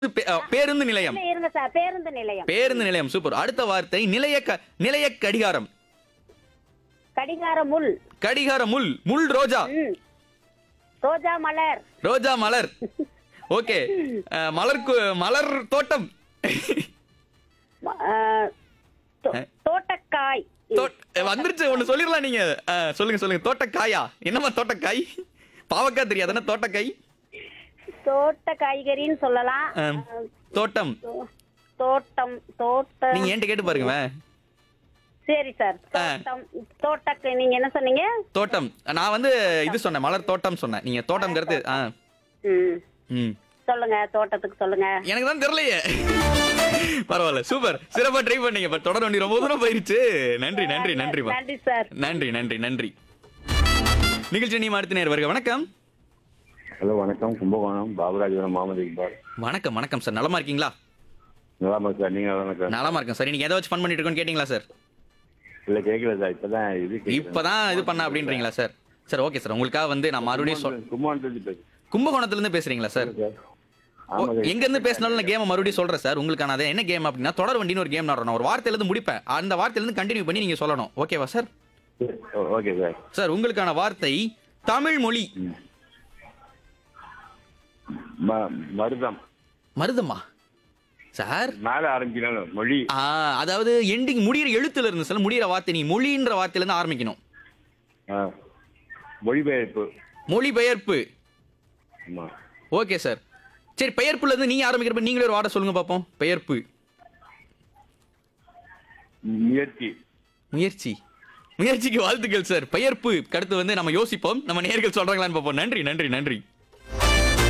பே- அ, பேருந்து நிலையம் இல்ல, இருங்க சார் பேருந்து நிலையம் பேருந்து நிலையம் சூப்பர் அடுத்த வார்த்தை நிலைய க- நிலைய கடிகாரம் கடிகார முள் கடிகார முள் முள் ரோஜா ம். ரோஜா மலர் ரோஜா மலர் ஓகே மலர் கு- மலர் தோட்டம் ம- ஆ, தோ- தோட்டக்காய் தோட்- வந்துருச்சு ஒண்ணு சொல்லிடலாம் நீங்க ஆ, சொல்லுங்க சொல்லுங்க தோட்டக்காயா என்னம்மா தோட்டக்காய் பாவக்காய் தெரியாதானே தோட்டக்காய் தோட்ட காய்கறின்னு சொல்லலாம் ஆ, தோட்டம் தோ- தோட்டம் தோட்ட நீங்க என்கிட்ட கேட்டு பாருங்க சரி சார் ஆ. தோட்டம் தோட்டக்கு நீங்க என்ன சொன்னீங்க தோட்டம் நான் வந்து இது சொன்னேன் மலர் தோட்டம் சொன்னேன் நீங்க தோட்டம்ங்கிறது ஆ ம் ம் சொல்லுங்க தோட்டத்துக்கு சொல்லுங்க எனக்கு தான் தெரியலையே பரவாயில்ல சூப்பர் சிறப்பா ட்ரை பண்ணீங்க பட் தொடர் வண்டி ரொம்ப தூரம் போயிருச்சு நன்றி நன்றி நன்றி நன்றி சார் நன்றி நன்றி நன்றி நிகழ்ச்சி நீ அடுத்த நேர் வருக வணக்கம் ஹலோ வணக்கம் கும்பகோணம் பாபுராஜபுரம் முகமது இக்பால் வணக்கம் வணக்கம் சார் நலமா இருக்கீங்களா நலமா சார் நீங்க வணக்கம் நலமா இருக்கேன் சார் நீங்க ஏதாச்சும் ஃபன் பண்ணிட்டு இருக்கோன்னு கேட்டீங்களா சார் இல்ல கேட்கல சார் இப்பதான் இது கேக்குறேன். இப்பதான் இது பண்ண அப்படின்றீங்களா சார் சார் ஓகே சார் உங்களுக்காக வந்து நான் மறுபடியும் சொல் கும்பகோணத்துல பேசு கும்பகோணத்துல இருந்து பேசுறீங்களா சார் சார் ஓ, ஆமா சார். எங்க இருந்து பேசினாலும் நான் கேமை மறுபடியும் சொல்றேன் சார் உங்களுக்கான அது என்ன கேம் அப்படின்னா தொடர் வண்டின்னு ஒரு கேம் நான் ஒரு வார்த்தையில இருந்து முடிப்பேன் அந்த வார்த்தையில இருந்து கண்டினியூ பண்ணி நீங்க சொல்லணும் ஓகேவா sir oh, okay sir sir உங்களுக்கான வார்த்தை தமிழ் மொழி ம- மருதம் மருதமா சார் மேல ஆரம்பிக்கணும் மொழி ஆ, அதாவது எண்டிங் முடியிற எழுத்துல இருந்து சார் முடியிற வார்த்தை நீ மொழின்ற வார்த்தையில இருந்து ஆரம்பிக்கணும் ஆ. மொழிபெயர்ப்பு மொழிபெயர்ப்பு ஆமா ஓகே சார் சரி பெயர்ப்புல இருந்து நீங்க ஆரம்பிக்கிறப்ப நீங்களே ஒரு வார்த்தை சொல்லுங்க பாப்போம் பெயர்ப்பு முயற்சி முயற்சி முயற்சிக்கு வாழ்த்துக்கள் சார் பெயர்ப்பு அடுத்து வந்து நம்ம யோசிப்போம் நம்ம நேர்கள் சொல்றாங்களான்னு பார்ப்போம் நன்றி நன்றி நன்றி